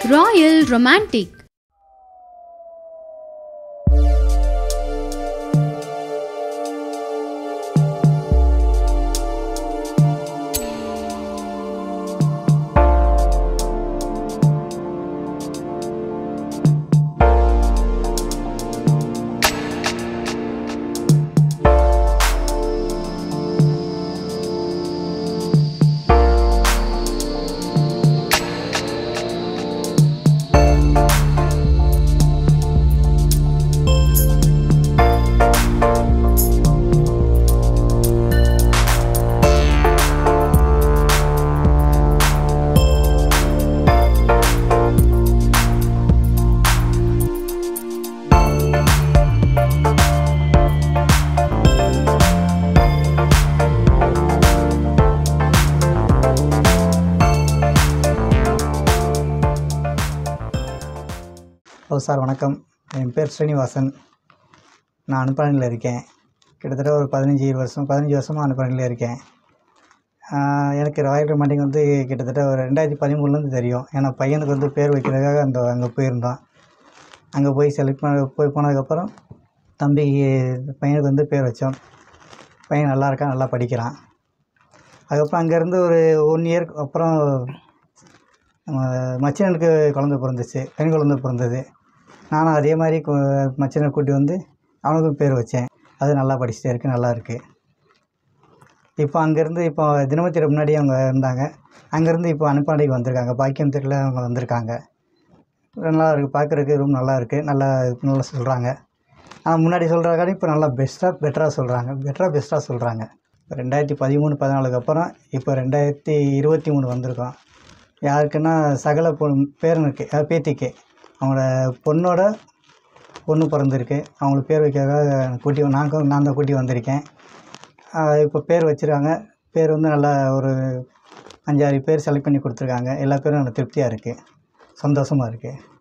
Royal Romantic hello sir வணக்கம் என் பேர் ஸ்ரீனிவாசன் நான் அனுப்பரணியில் இருக்கேன் கிட்டத்தட்ட ஒரு பதினஞ்சு இருபது வருஷம் பதினஞ்சு வருஷமாக அனுப்பரணியில் இருக்கேன் ஆஹ் எனக்கு ராயல் ரொமாண்டிக் வந்து கிட்டத்தட்ட ஒரு ரெண்டாயிரத்தி பதிமூணுலேருந்து தெரியும் ஏன்னா பையனுக்கு வந்து பேர் வைக்கிறதுக்காக அந்த அங்கே போயிருந்தோம் அங்கே போய் செலக்ட் பண்ண போய் போனதுக்கப்புறம் தம்பி பையனுக்கு வந்து பேர் வச்சோம் பையன் நல்லா இருக்கான் நல்லா படிக்கிறான் அதுக்கப்புறம் அங்கேருந்து ஒரு ஒன் இயர்க்கு அப்புறம் நம்ம மச்சினனுக்கு குழந்த பிறந்துச்சு பெண் குழந்தை பிறந்தது நானும் அதே மாதிரி கு- மச்சினனை கூட்டி வந்து அவனுக்கும் பேர் வச்சேன் அது நல்லா படிச்சுட்டே இருக்கு நல்லா இருக்குது இப்போ அங்கேருந்து இப்போ தினமத்திற்கு முன்னாடி அவங்க இருந்தாங்க அங்கேருந்து இப்போ அனுப்பாண்டிக்கு வந்திருக்காங்க பாக்கியம் தெருவில் அவங்க வந்திருக்காங்க நல்லா இருக்குது பார்க்குறதுக்கு ரூம் நல்லா இருக்குது நல்லா நல்லா சொல்கிறாங்க ஆனால் முன்னாடி சொல்கிறக்காடி இப்போ நல்லா பெஸ்ட்டாக பெட்டராக சொல்கிறாங்க பெட்டராக பெஸ்ட்டாக சொல்கிறாங்க ரெண்டாயிரத்தி பதிமூணு பதினாலுக்கு அப்புறம் இப்போ ரெண்டாயிரத்தி இருபத்தி மூணு வந்திருக்கோம் யாருக்குன்னா சகல பொண்ணு பேரனுக்கு அதாவது பேத்திக்கு அவங்களோட பொண்ணோட பொண்ணு பிறந்திருக்கு அவங்களுக்கு பேர் வைக்கிறதுக்காக கூட்டி நான் நான் தான் கூட்டி வந்திருக்கேன் ஆஹ் இப்போ பேர் வச்சுருக்காங்க பேர் வந்து நல்லா ஒரு அஞ்சாறு பேர் செலக்ட் பண்ணி கொடுத்துருக்காங்க எல்லா பேரும் எனக்கு திருப்தியாக இருக்குது சந்தோஷமாக இருக்குது